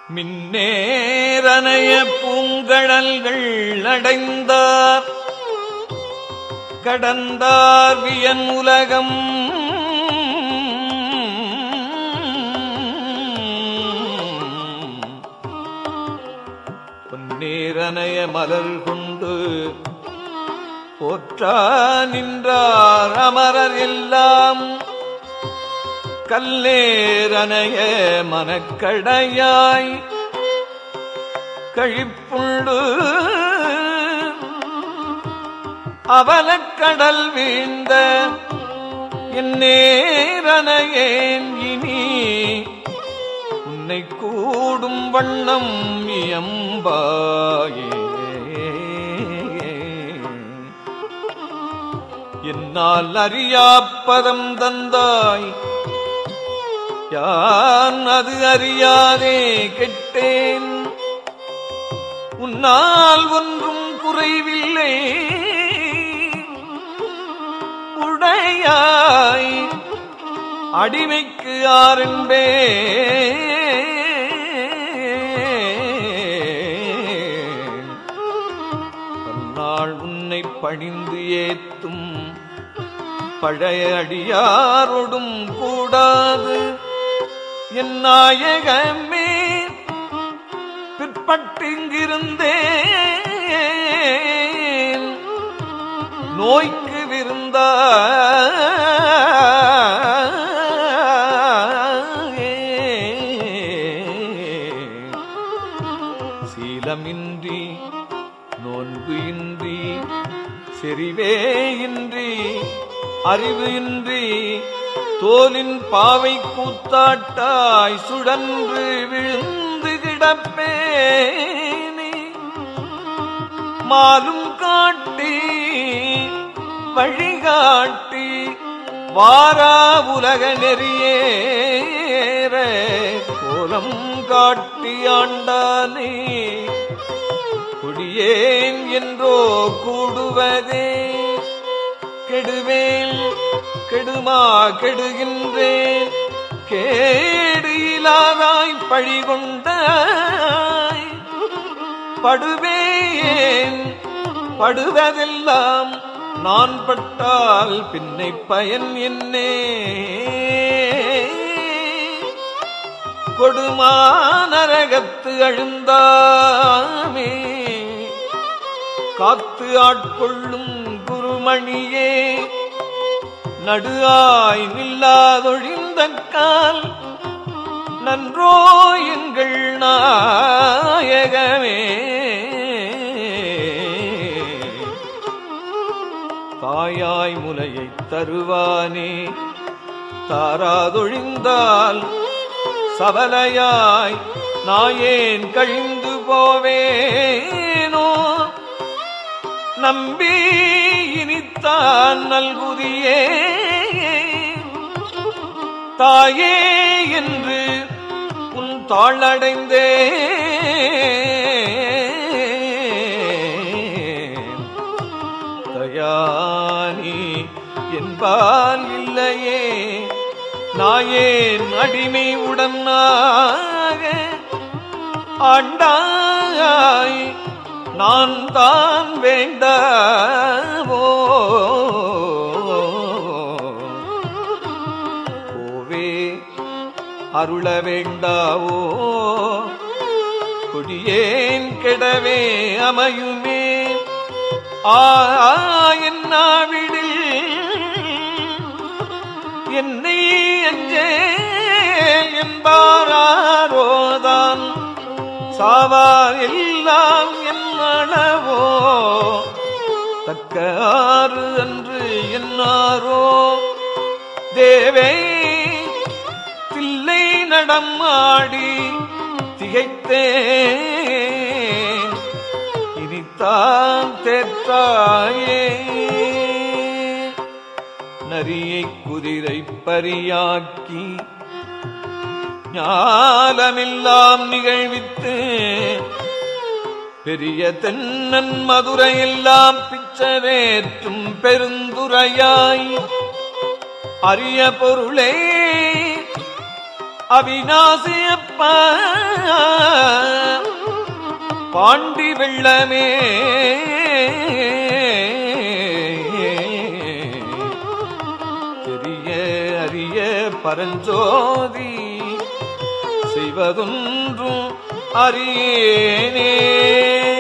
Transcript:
மின்னேரனைய பூங்கழல்கள் அடைந்தார் கடந்தார் வியன் உலகம் பொன்னேரனைய மலர் கொண்டு போற்றா நின்றார் அமரர் எல்லாம் கல்லேரனைய மனக்கடையாய் கழிப்புண்டு அவலக்கடல் வீழ்ந்த என் நேரனையேன் இனி உன்னை கூடும் வண்ணம் இயம்பாயே என்னால் அறியாப்பதம் தந்தாய் யான் அது அறியாதே கெட்டேன் உன்னால் ஒன்றும் குறைவில்லை உடையாய் அடிமைக்கு ஆரன்பே பன்னாள் உன்னை பணிந்து ஏத்தும் பழைய அடியாரோடும் கூடாது என் நாயகமே பிற்பட்டிங்கிருந்தேன் நோய்க்கு விருந்தா சீலமின்றி நோன்பு இன்றி செறிவே இன்றி அறிவு இன்றி தோலின் பாவை கூத்தாட்டாய் சுழன்று விழுந்து கிடப்பேனே மாலும் காட்டி வழிகாட்டி வாரா உலக நெறியேற கோலம் காட்டி ஆண்டானே குடியேன் என்றோ கூடுவதே கெடுவேன் கெடுமா கெடுகின்றேன் கேடு இலாதாய் பழிகொண்டாய் படுவேன் படுவதெல்லாம் நான் பட்டால் பின்னை பயன் என்னே கொடுமா நரகத்து அழுந்தாமே காத்து ஆட்கொள்ளும் குருமணியே நடுஆய் நில்லாதொழிந்த கால் நன்றோ எங்கள் நாயகமே தாயாய் முலையை தருவானே தாராதொழிந்தால் சபலையாய் நாயேன் கழிந்து போவேனோ நம்பி இனித்தான் நல்குதியே தாயே என்று உன் தாளடைந்தே தயானி என்பால் இல்லையே நாயேன் அடிமை உடனாக ஆண்டாய் நான் தான் வேண்டாவோ போவே அருள வேண்டாவோ கொடியேன் கெடவே அமையுமே ஆ என் நாவிடில் என்னை அஞ்சே என்பாரோதான் சாவார் எல்லாம் என் அளவோ தக்க ஆறு அன்று என்னாரோ தேவே தில்லை நடம் ஆடி திகைத்தேன் இனித்தான் தேற்றாயே நரியை குதிரை பரியாக்கி ஞாலமெல்லாம் நிகழ்வித்து பெரிய தென்னன் மதுரையெல்லாம் பிச்சவேற்றும் பெருந்துரையாய் அரிய பொருளே அவிநாசியப்ப பாண்டி வெள்ளமே பெரிய அரிய பரஞ்சோதி செய்வதொன்றும் அறியேனே